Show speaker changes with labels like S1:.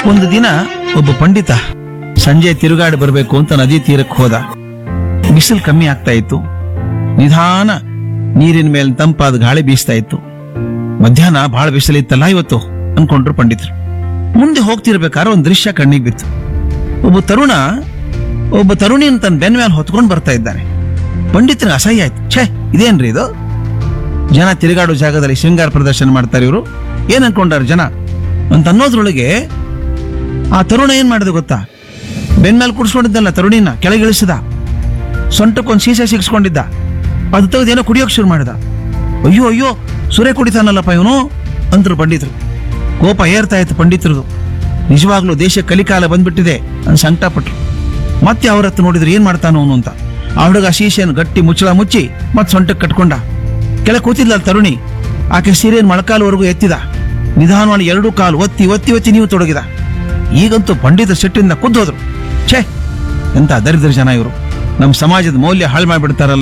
S1: ಒಂದು ದಿನ ಒಬ್ಬ ಪಂಡಿತ ಸಂಜೆ ತಿರುಗಾಡಿ ಬರಬೇಕು ಅಂತ ನದಿ ತೀರಕ್ಕೆ ಹೋದ ಬಿಸಿಲು ಕಮ್ಮಿ ಆಗ್ತಾ ಇತ್ತು ನಿಧಾನ ನೀರಿನ ಮೇಲೆ ತಂಪಾದ ಗಾಳಿ ಬೀಸ್ತಾ ಇತ್ತು ಮಧ್ಯಾಹ್ನ ಬಹಳ ಬಿಸಿಲಿತ್ತಲ್ಲ ಇವತ್ತು ಅನ್ಕೊಂಡ್ರು ಪಂಡಿತರು ಮುಂದೆ ಹೋಗ್ತಿರ್ಬೇಕಾದ್ರೆ ಒಂದು ದೃಶ್ಯ ಕಣ್ಣಿಗೆ ಬಿತ್ತು ಒಬ್ಬ ತರುಣ ಒಬ್ಬ ತರುಣಿನ ತನ್ನ ಬೆನ್ನ ಮೇಲೆ ಹೊತ್ಕೊಂಡು ಬರ್ತಾ ಇದ್ದಾನೆ ಪಂಡಿತನಿಗೆ ಅಸಹ್ಯ ಆಯ್ತು ಛೇ ಇದೇನ್ರಿ ಇದು ಜನ ತಿರುಗಾಡೋ ಜಾಗದಲ್ಲಿ ಶೃಂಗಾರ ಪ್ರದರ್ಶನ ಮಾಡ್ತಾರೆ ಇವರು ಏನ್ ಅನ್ಕೊಂಡಾರ ಜನ ಅಂತ ಅನ್ನೋದ್ರೊಳಗೆ ಆ ತರುಣ ಏನ್ ಮಾಡಿದ ಗೊತ್ತಾ ಬೆನ್ಮೇಲೆ ಕುಡಿಸ್ಕೊಂಡಿದ್ದಲ್ಲ ತರುಣಿನ ಕೆಳಗಿಳಿಸಿದ ಸೊಂಟಕ್ಕೊಂದು ಸೀಸೆ ಸಿಗಿಸ್ಕೊಂಡಿದ್ದ ಅದು ತೆಗೆದು ಏನೋ ಕುಡಿಯೋಕೆ ಶುರು ಮಾಡಿದ ಅಯ್ಯೋ ಅಯ್ಯೋ ಸುರೆ ಕುಡಿತಾನಲ್ಲಪ್ಪ ಇವನು ಅಂದ್ರು ಪಂಡಿತರು ಕೋಪ ಏರ್ತಾ ಇತ್ತು ಪಂಡಿತರದು ನಿಜವಾಗ್ಲೂ ದೇಶ ಕಲಿಕಾಲ ಬಂದ್ಬಿಟ್ಟಿದೆ ಅಂತ ಸಂಕಟಪಟ್ರು ಮತ್ತೆ ಅವ್ರ ಹತ್ರ ನೋಡಿದ್ರೆ ಏನ್ ಮಾಡ್ತಾನೋ ಅವನು ಅಂತ ಆ ಹುಡುಗ ಶೀಶೆಯನ್ನು ಗಟ್ಟಿ ಮುಚ್ಚಳ ಮುಚ್ಚಿ ಮತ್ತೆ ಸೊಂಟಕ್ಕೆ ಕಟ್ಕೊಂಡ ಕೆಳ ಕೂತಿದ್ಲ ತರುಣಿ ಆಕೆ ಸೀರೆಯನ್ನು ಮೊಳಕಾಲವರೆಗೂ ಎತ್ತಿದ ನಿಧಾನವಾಗಿ ಎರಡೂ ಕಾಲು ಒತ್ತಿ ಒತ್ತಿ ಒತ್ತಿ ನೀವು ತೊಡಗಿದ ಈಗಂತೂ ಪಂಡಿತ ಸಿಟ್ಟಿಂದ ಕುದ್ದೋದ್ರು ಛೇ ಎಂತ ದರಿದ್ರ ಜನ ಇವರು ನಮ್ಮ ಸಮಾಜದ ಮೌಲ್ಯ ಹಾಳು ಮಾಡಿಬಿಡ್ತಾರಲ್ಲ